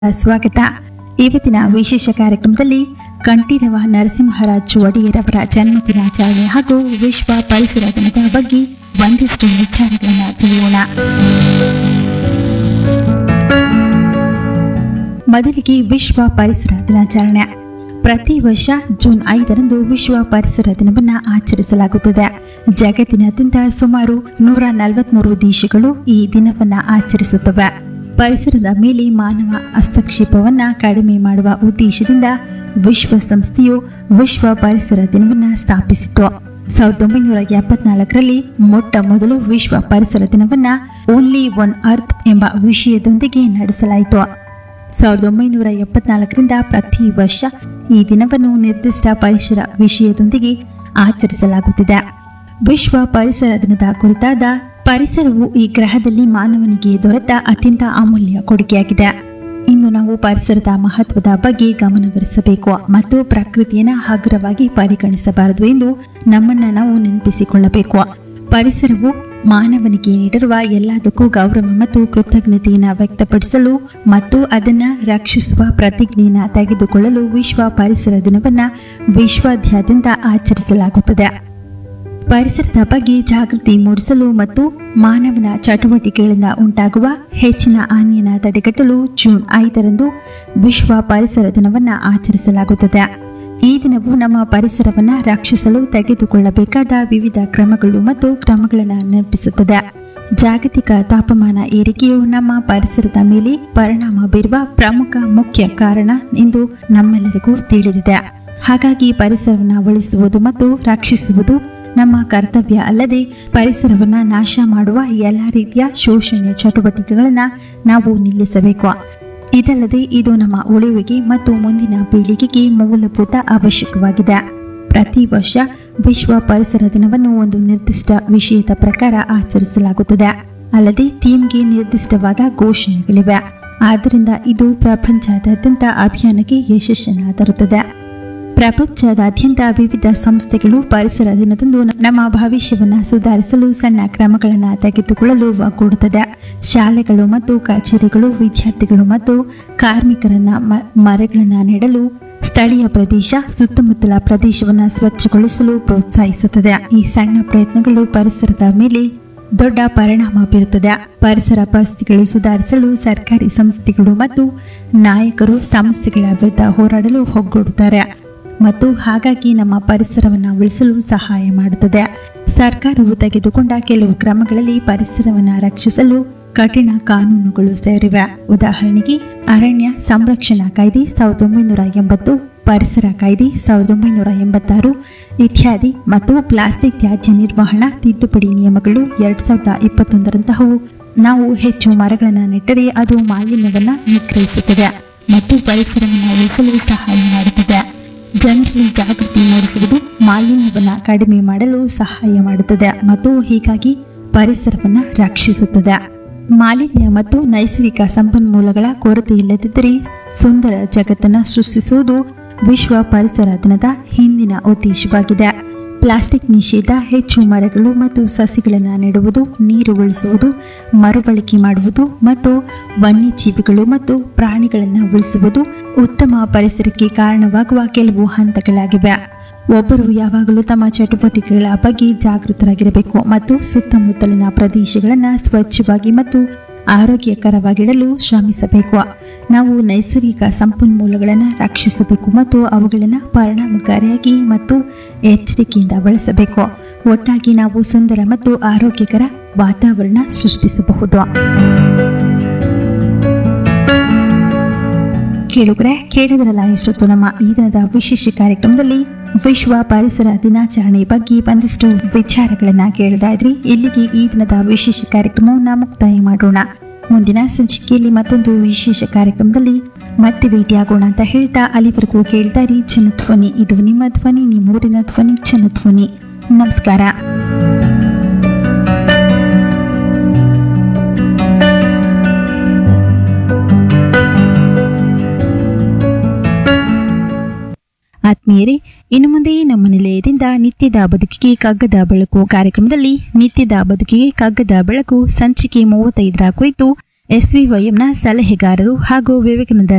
ಸ್ವಾಗತ ಇವತ್ತಿನ ವಿಶೇಷ ಕಾರ್ಯಕ್ರಮದಲ್ಲಿ ಕಂಠೀರವ ನರಸಿಂಹರಾಜ್ ಒಡೆಯರವರ ಜನ್ಮದಿನಾಚರಣೆ ಹಾಗೂ ವಿಶ್ವ ಪರಿಸರ ದಿನದ ಬಗ್ಗೆ ಒಂದಿಷ್ಟು ವಿಚಾರಗಳನ್ನು ತಿಳಿಯೋಣ ಮೊದಲಿಗೆ ವಿಶ್ವ ಪರಿಸರ ದಿನಾಚರಣೆ ಪ್ರತಿ ವರ್ಷ ಜೂನ್ ಐದರಂದು ವಿಶ್ವ ಪರಿಸರ ದಿನವನ್ನು ಆಚರಿಸಲಾಗುತ್ತದೆ ಜಗತ್ತಿನಾದ್ಯಂತ ಸುಮಾರು ನೂರ ನಲವತ್ಮೂರು ದೇಶಗಳು ಈ ದಿನವನ್ನ ಆಚರಿಸುತ್ತವೆ ಪರಿಸರದ ಮೇಲೆ ಮಾನವ ಹಸ್ತಕ್ಷೇಪವನ್ನ ಕಡಿಮೆ ಮಾಡುವ ಉದ್ದೇಶದಿಂದ ವಿಶ್ವಸಂಸ್ಥೆಯು ವಿಶ್ವ ಪರಿಸರ ದಿನವನ್ನ ಸ್ಥಾಪಿಸಿತು ಸಾವಿರದ ಒಂಬೈನೂರ ಎಪ್ಪತ್ನಾಲ್ಕರಲ್ಲಿ ಮೊಟ್ಟ ಮೊದಲು ವಿಶ್ವ ಪರಿಸರ ದಿನವನ್ನ ಓನ್ಲಿ ಒನ್ ಅರ್ತ್ ಎಂಬ ವಿಷಯದೊಂದಿಗೆ ನಡೆಸಲಾಯಿತು ಸಾವಿರದ ಒಂಬೈನೂರ ಎಪ್ಪತ್ನಾಲ್ಕರಿಂದ ಪ್ರತಿ ವರ್ಷ ಈ ದಿನವನ್ನು ನಿರ್ದಿಷ್ಟ ಪರಿಸರ ವಿಷಯದೊಂದಿಗೆ ಆಚರಿಸಲಾಗುತ್ತಿದೆ ವಿಶ್ವ ಪರಿಸರ ದಿನದ ಕುರಿತಾದ ಪರಿಸರವು ಈ ಗ್ರಹದಲ್ಲಿ ಮಾನವನಿಗೆ ದೊರೆತ ಅತ್ಯಂತ ಅಮೂಲ್ಯ ಕೊಡುಗೆಯಾಗಿದೆ ಇನ್ನು ನಾವು ಪರಿಸರದ ಮಹತ್ವದ ಬಗ್ಗೆ ಗಮನಹರಿಸಬೇಕು ಮತ್ತು ಪ್ರಕೃತಿಯನ್ನು ಹಗುರವಾಗಿ ಪರಿಗಣಿಸಬಾರದು ಎಂದು ನಮ್ಮನ್ನ ನಾವು ನೆನಪಿಸಿಕೊಳ್ಳಬೇಕು ಪರಿಸರವು ಮಾನವನಿಗೆ ನೀಡಿರುವ ಎಲ್ಲದಕ್ಕೂ ಗೌರವ ಮತ್ತು ಕೃತಜ್ಞತೆಯನ್ನು ವ್ಯಕ್ತಪಡಿಸಲು ಮತ್ತು ಅದನ್ನು ರಕ್ಷಿಸುವ ಪ್ರತಿಜ್ಞೆಯನ್ನು ತೆಗೆದುಕೊಳ್ಳಲು ವಿಶ್ವ ಪರಿಸರ ದಿನವನ್ನು ವಿಶ್ವಾದ್ಯಂತ ಆಚರಿಸಲಾಗುತ್ತದೆ ಪರಿಸರದ ಬಗ್ಗೆ ಜಾಗೃತಿ ಮೂಡಿಸಲು ಮತ್ತು ಮಾನವನ ಚಟುವಟಿಕೆಗಳಿಂದ ಉಂಟಾಗುವ ಹೆಚ್ಚಿನ ಹಾನಿಯನ್ನು ತಡೆಗಟ್ಟಲು ಜೂನ್ ಐದರಂದು ವಿಶ್ವ ಪರಿಸರ ದಿನವನ್ನು ಆಚರಿಸಲಾಗುತ್ತದೆ ಈ ದಿನವು ನಮ್ಮ ಪರಿಸರವನ್ನು ರಕ್ಷಿಸಲು ತೆಗೆದುಕೊಳ್ಳಬೇಕಾದ ವಿವಿಧ ಕ್ರಮಗಳು ಮತ್ತು ಕ್ರಮಗಳನ್ನು ನೆನಪಿಸುತ್ತದೆ ಜಾಗತಿಕ ತಾಪಮಾನ ಏರಿಕೆಯು ನಮ್ಮ ಪರಿಸರದ ಮೇಲೆ ಪರಿಣಾಮ ಬೀರುವ ಪ್ರಮುಖ ಮುಖ್ಯ ಕಾರಣ ಎಂದು ನಮ್ಮೆಲ್ಲರಿಗೂ ತಿಳಿದಿದೆ ಹಾಗಾಗಿ ಪರಿಸರವನ್ನು ಉಳಿಸುವುದು ಮತ್ತು ರಕ್ಷಿಸುವುದು ನಮ್ಮ ಕರ್ತವ್ಯ ಅಲ್ಲದೆ ಪರಿಸರವನ್ನು ನಾಶ ಮಾಡುವ ಎಲ್ಲ ರೀತಿಯ ಶೋಷಣೆ ಚಟುವಟಿಕೆಗಳನ್ನು ನಾವು ನಿಲ್ಲಿಸಬೇಕು ಇದಲ್ಲದೆ ಇದು ನಮ್ಮ ಉಳಿವಿಗೆ ಮತ್ತು ಮುಂದಿನ ಪೀಳಿಗೆಗೆ ಮೂಲಭೂತ ಅವಶ್ಯಕವಾಗಿದೆ ಪ್ರತಿ ವರ್ಷ ವಿಶ್ವ ಪರಿಸರ ದಿನವನ್ನು ಒಂದು ನಿರ್ದಿಷ್ಟ ವಿಷಯದ ಪ್ರಕಾರ ಆಚರಿಸಲಾಗುತ್ತದೆ ಅಲ್ಲದೆ ಥೀಮ್ಗೆ ನಿರ್ದಿಷ್ಟವಾದ ಘೋಷಣೆಗಳಿವೆ ಆದ್ದರಿಂದ ಇದು ಪ್ರಪಂಚದಾದ್ಯಂತ ಅಭಿಯಾನಕ್ಕೆ ಯಶಸ್ಸನ್ನು ತರುತ್ತದೆ ಪ್ರಪಂಚದಾದ್ಯಂತ ವಿವಿಧ ಸಂಸ್ಥೆಗಳು ಪರಿಸರ ದಿನದಂದು ನಮ್ಮ ಭವಿಷ್ಯವನ್ನು ಸುಧಾರಿಸಲು ಸಣ್ಣ ಕ್ರಮಗಳನ್ನು ತೆಗೆದುಕೊಳ್ಳಲು ಒಗ್ಗೂಡುತ್ತದೆ ಶಾಲೆಗಳು ಮತ್ತು ಕಚೇರಿಗಳು ವಿದ್ಯಾರ್ಥಿಗಳು ಮತ್ತು ಕಾರ್ಮಿಕರನ್ನ ಮ- ಮರಗಳನ್ನು ನೆಡಲು ಸ್ಥಳೀಯ ಪ್ರದೇಶ ಸುತ್ತಮುತ್ತಲ ಪ್ರದೇಶವನ್ನು ಸ್ವಚ್ಛಗೊಳಿಸಲು ಪ್ರೋತ್ಸಾಹಿಸುತ್ತದೆ ಈ ಸಣ್ಣ ಪ್ರಯತ್ನಗಳು ಪರಿಸರದ ಮೇಲೆ ದೊಡ್ಡ ಪರಿಣಾಮ ಬೀರುತ್ತದೆ ಪರಿಸರ ಪರಿಸ್ಥಿತಿಗಳು ಸುಧಾರಿಸಲು ಸರ್ಕಾರಿ ಸಂಸ್ಥೆಗಳು ಮತ್ತು ನಾಯಕರು ಸಮಸ್ಯೆಗಳ ವಿರುದ್ಧ ಹೋರಾಡಲು ಒಗ್ಗೂಡುತ್ತಾರೆ ಮತ್ತು ಹಾಗಾಗಿ ನಮ್ಮ ಪರಿಸರವನ್ನು ಉಳಿಸಲು ಸಹಾಯ ಮಾಡುತ್ತದೆ ಸರ್ಕಾರವು ತೆಗೆದುಕೊಂಡ ಕೆಲವು ಕ್ರಮಗಳಲ್ಲಿ ಪರಿಸರವನ್ನು ರಕ್ಷಿಸಲು ಕಠಿಣ ಕಾನೂನುಗಳು ಸೇರಿವೆ ಉದಾಹರಣೆಗೆ ಅರಣ್ಯ ಸಂರಕ್ಷಣಾ ಕಾಯ್ದೆ ಸಾವಿರದ ಒಂಬೈನೂರ ಎಂಬತ್ತು ಪರಿಸರ ಕಾಯ್ದೆ ಸಾವಿರದ ಒಂಬೈನೂರ ಎಂಬತ್ತಾರು ಇತ್ಯಾದಿ ಮತ್ತು ಪ್ಲಾಸ್ಟಿಕ್ ತ್ಯಾಜ್ಯ ನಿರ್ವಹಣಾ ತಿದ್ದುಪಡಿ ನಿಯಮಗಳು ಎರಡ್ ಸಾವಿರದ ಇಪ್ಪತ್ತೊಂದರಂತಹವು ನಾವು ಹೆಚ್ಚು ಮರಗಳನ್ನು ನೆಟ್ಟರೆ ಅದು ಮಾಲಿನ್ಯವನ್ನು ನಿಗ್ರಹಿಸುತ್ತದೆ ಮತ್ತು ಪರಿಸರವನ್ನು ಉಳಿಸಲು ಸಹಾಯ ಮಾಡುತ್ತದೆ ಜನರಲ್ಲಿ ಜಾಗೃತಿ ಮೂಡಿಸುವುದು ಮಾಲಿನ್ಯವನ್ನು ಕಡಿಮೆ ಮಾಡಲು ಸಹಾಯ ಮಾಡುತ್ತದೆ ಮತ್ತು ಹೀಗಾಗಿ ಪರಿಸರವನ್ನು ರಕ್ಷಿಸುತ್ತದೆ ಮಾಲಿನ್ಯ ಮತ್ತು ನೈಸರ್ಗಿಕ ಸಂಪನ್ಮೂಲಗಳ ಕೊರತೆ ಇಲ್ಲದಿದ್ದರೆ ಸುಂದರ ಜಗತ್ತನ್ನು ಸೃಷ್ಟಿಸುವುದು ವಿಶ್ವ ಪರಿಸರ ದಿನದ ಹಿಂದಿನ ಉದ್ದೇಶವಾಗಿದೆ ಪ್ಲಾಸ್ಟಿಕ್ ನಿಷೇಧ ಹೆಚ್ಚು ಮರಗಳು ಮತ್ತು ಸಸಿಗಳನ್ನು ನೆಡುವುದು ನೀರು ಉಳಿಸುವುದು ಮರುಬಳಕೆ ಮಾಡುವುದು ಮತ್ತು ವನ್ಯಜೀವಿಗಳು ಮತ್ತು ಪ್ರಾಣಿಗಳನ್ನು ಉಳಿಸುವುದು ಉತ್ತಮ ಪರಿಸರಕ್ಕೆ ಕಾರಣವಾಗುವ ಕೆಲವು ಹಂತಗಳಾಗಿವೆ ಒಬ್ಬರು ಯಾವಾಗಲೂ ತಮ್ಮ ಚಟುವಟಿಕೆಗಳ ಬಗ್ಗೆ ಜಾಗೃತರಾಗಿರಬೇಕು ಮತ್ತು ಸುತ್ತಮುತ್ತಲಿನ ಪ್ರದೇಶಗಳನ್ನು ಸ್ವಚ್ಛವಾಗಿ ಮತ್ತು ಆರೋಗ್ಯಕರವಾಗಿಡಲು ಶ್ರಮಿಸಬೇಕು ನಾವು ನೈಸರ್ಗಿಕ ಸಂಪನ್ಮೂಲಗಳನ್ನು ರಕ್ಷಿಸಬೇಕು ಮತ್ತು ಅವುಗಳನ್ನು ಪರಿಣಾಮಕಾರಿಯಾಗಿ ಮತ್ತು ಎಚ್ಚರಿಕೆಯಿಂದ ಬಳಸಬೇಕು ಒಟ್ಟಾಗಿ ನಾವು ಸುಂದರ ಮತ್ತು ಆರೋಗ್ಯಕರ ವಾತಾವರಣ ಸೃಷ್ಟಿಸಬಹುದು ಕೇಳುಗರೆ ಕೇಳಿದ್ರಲ್ಲ ಇಷ್ಟೊತ್ತು ನಮ್ಮ ಈ ದಿನದ ವಿಶೇಷ ಕಾರ್ಯಕ್ರಮದಲ್ಲಿ ವಿಶ್ವ ಪರಿಸರ ದಿನಾಚರಣೆ ಬಗ್ಗೆ ಒಂದಿಷ್ಟು ವಿಚಾರಗಳನ್ನ ಕೇಳ್ತಾ ಇದ್ರಿ ಇಲ್ಲಿಗೆ ಈ ದಿನದ ವಿಶೇಷ ಕಾರ್ಯಕ್ರಮವನ್ನ ಮುಕ್ತಾಯ ಮಾಡೋಣ ಮುಂದಿನ ಸಂಚಿಕೆಯಲ್ಲಿ ಮತ್ತೊಂದು ವಿಶೇಷ ಕಾರ್ಯಕ್ರಮದಲ್ಲಿ ಮತ್ತೆ ಭೇಟಿಯಾಗೋಣ ಅಂತ ಹೇಳ್ತಾ ಅಲ್ಲಿವರೆಗೂ ಕೇಳ್ತಾ ಇರಿ ಜನಧ್ವನಿ ಇದು ನಿಮ್ಮ ಧ್ವನಿ ನಿಮ್ಮೂರಿನ ಧ್ವನಿ ಜನಧ್ವನಿ ನಮಸ್ಕಾರ ಆತ್ಮೀಯರೇ ಇನ್ನು ಮುಂದೆ ನಮ್ಮ ನಿಲಯದಿಂದ ನಿತ್ಯದ ಬದುಕಿಗೆ ಕಗ್ಗದ ಬೆಳಕು ಕಾರ್ಯಕ್ರಮದಲ್ಲಿ ನಿತ್ಯದ ಬದುಕಿಗೆ ಕಗ್ಗದ ಬೆಳಕು ಸಂಚಿಕೆ ಮೂವತ್ತೈದರ ಕುರಿತು ಎಸ್ವಿವೈಎಂನ ಸಲಹೆಗಾರರು ಹಾಗೂ ವಿವೇಕಾನಂದ